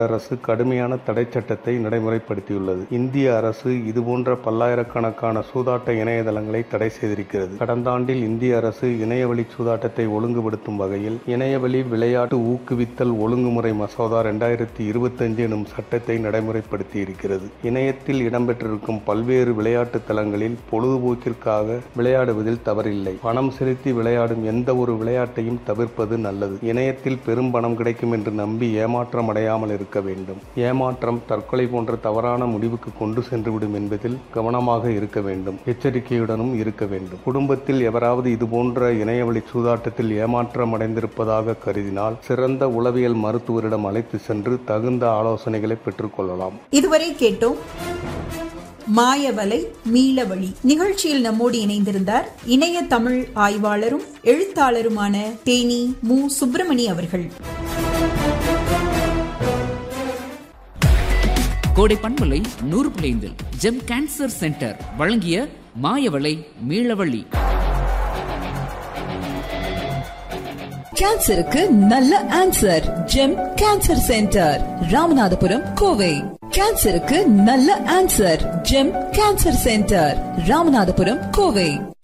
அரசு கடுமையான தடை சட்டத்தை நடைமுறைப்படுத்தியுள்ளது இந்திய அரசு இதுபோன்ற பல்லாயிரக்கணக்கான சூதாட்ட இணையதளங்களை தடை செய்திருக்கிறது கடந்த ஆண்டில் இந்திய அரசு இணையவழி சூதாட்டத்தை ஒழுங்குபடுத்தும் வகையில் இணையவழி விளையாட்டு ஊக்குவித்தல் ஒழுங்குமுறை மசோதா இரண்டாயிரத்தி இருபத்தஞ்சு எனும் சட்டத்தை நடைமுறைப்படுத்தி இருக்கிறது இணையத்தில் இடம்பெற்றிருக்கும் பல்வேறு விளையாட்டு தளங்களில் பொழுதுபோக்கிற்காக விளையாடுவதில் தவறில்லை பணம் செலுத்தி விளையாடும் எந்த ஒரு விளையாட்டையும் தவிர்ப்பது நல்லது இணையத்தில் பெரும் பணம் கிடைக்கும் என்று நம்பி ஏமாற்றம் அடையாமல் இருக்க வேண்டும் ஏமாற்றம் தற்கொலை போன்ற தவறான முடிவுக்கு கொண்டு சென்றுவிடும் என்பதில் கவனமாக இருக்க வேண்டும் எச்சரிக்கையுடனும் இருக்க வேண்டும் குடும்பத்தில் எவராவது இதுபோன்ற இணையவழி சூதாட்டத்தில் ஏமாற்றம் அடைந்திருப்பதாக கருதினால் சிறந்த உளவியல் மருத்துவரிடம் அழைத்து சென்று தகுந்த ஆலோசனைகளை பெற்றுக்கொள்ளலாம் இதுவரை கேட்டோம் மாயவலை மீளவழி நிகழ்ச்சியில் நம்மோடு இணைந்திருந்தார் இணைய தமிழ் ஆய்வாளரும் எழுத்தாளருமான தேனி மு சுப்பிரமணி அவர்கள் கோடை பண்பலை நூறு பிளைந்தில் ஜெம் கேன்சர் சென்டர் வழங்கிய மாயவளை மீளவழி கேன்சருக்கு நல்ல answer Gem cancer centre Ramanathapuram Kovai கேன்சருக்கு நல்ல answer Gem cancer centre Ramanathapuram Kovai